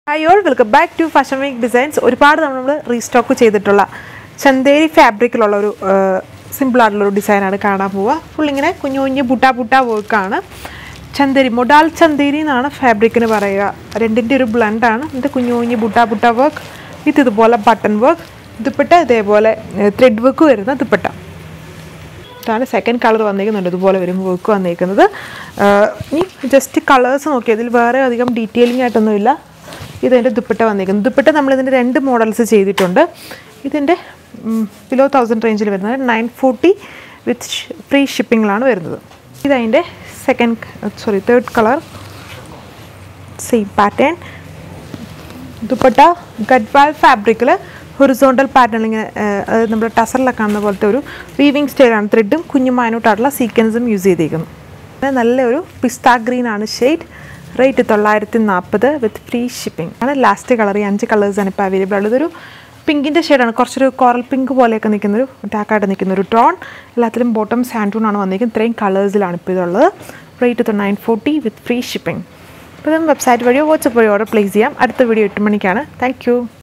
hi all welcome back to fashion week designs ഒരുപാട് നമ്മൾ restock ചെയ്തിട്ടുള്ള ചന്തേരി ഫാബ്രിക്കിലുള്ള ഒരു സിമ്പിൾ ആയിട്ടുള്ള ഒരു ഡിസൈനാണ് കാണാൻ പോവുക ഫുൾ ഇങ്ങനെ കുഞ്ഞു കുഞ്ഞു ബുട്ട ബുട്ട വർക്കാണ് ചന്തേരി മൊഡാൽ ചന്തേരി എന്നാണ് ഫാബ്രിക്കിന് പറയുക രണ്ടിൻ്റെ ഒരു ബ്ലണ്ടാണ് ഇത് കുഞ്ഞു കുഞ്ഞു ബുട്ട ബുട്ട വർക്ക് വിത്ത് ഇതുപോലെ ബട്ടൺ വർക്ക് ദുപ്പട്ട ഇതേപോലെ ത്രെഡ് വർക്ക് വരുന്ന ദുപ്പട്ട ഇതാണ് സെക്കൻഡ് കളർ വന്നിരിക്കുന്നുണ്ട് ഇതുപോലെ വരും വർക്ക് വന്നിരിക്കുന്നത് ആഹ് ഇനി ജസ്റ്റ് കളേഴ്സ് നോക്കി ഇതിൽ വേറെ അധികം ഡീറ്റെയിലിംഗ് ആയിട്ടൊന്നുമില്ല ഇതിൻ്റെ ദുപ്പട്ട വന്നിരിക്കുന്നത് ദുപ്പട്ട നമ്മളിതിൻ്റെ രണ്ട് മോഡൽസ് ചെയ്തിട്ടുണ്ട് ഇതിൻ്റെ ബിലോ തൗസൻഡ് റേഞ്ചിൽ വരുന്നത് നയൻ ഫോർട്ടി വിത്ത് ഫ്രീ ഷിപ്പിങ്ങിലാണ് വരുന്നത് ഇതതിൻ്റെ second sorry third colour same pattern dupatta Gadwal ഫാബ്രിക്കിൽ ഹൊറിസോണ്ടൽ പാറ്റേൺ ഇങ്ങനെ അതായത് നമ്മുടെ ടസറിലൊക്കെ കാണുന്ന പോലത്തെ ഒരു വീവിങ് സ്റ്റൈലാണ് ത്രെഡും കുഞ്ഞു മൈനോട്ടായിട്ടുള്ള സീക്വൻസും യൂസ് ചെയ്തിരിക്കുന്നു ഇത് നല്ലൊരു പിസ്ത ഗ്രീൻ ആണ് ഷെയ്ഡ് റേറ്റ് തൊള്ളായിരത്തി നാൽപ്പത് വിത്ത് ഫ്രീ ഷിപ്പിംഗ് ആണ് ലാസ്റ്റ് കളർ ഈ അഞ്ച് കളേഴ്സാണ് ഇപ്പോൾ അവൈലബിൾ ഉള്ളത് ഇതൊരു പിങ്കിൻ്റെ ഷെയ്ഡാണ് കുറച്ചൊരു കോറൽ പിങ്ക് പോലെയൊക്കെ നിൽക്കുന്നൊരു ടാക്കായിട്ട് നിൽക്കുന്ന ഒരു ടോൺ എല്ലാത്തിലും ബോട്ടം സാൻഡൂൺ ആണ് വന്നിരിക്കുന്നത് ഇത്രയും കളേഴ്സിലാണ് ഇപ്പോൾ ഇതുള്ളത് rate nine forty with free shipping അപ്പോൾ വെബ്സൈറ്റ് വഴിയോ വാട്സപ്പ് വഴിയോ ഓർഡർ പ്ലേസ് ചെയ്യാം അടുത്ത വീഡിയോ എട്ട് മണിക്കാണ് താങ്ക്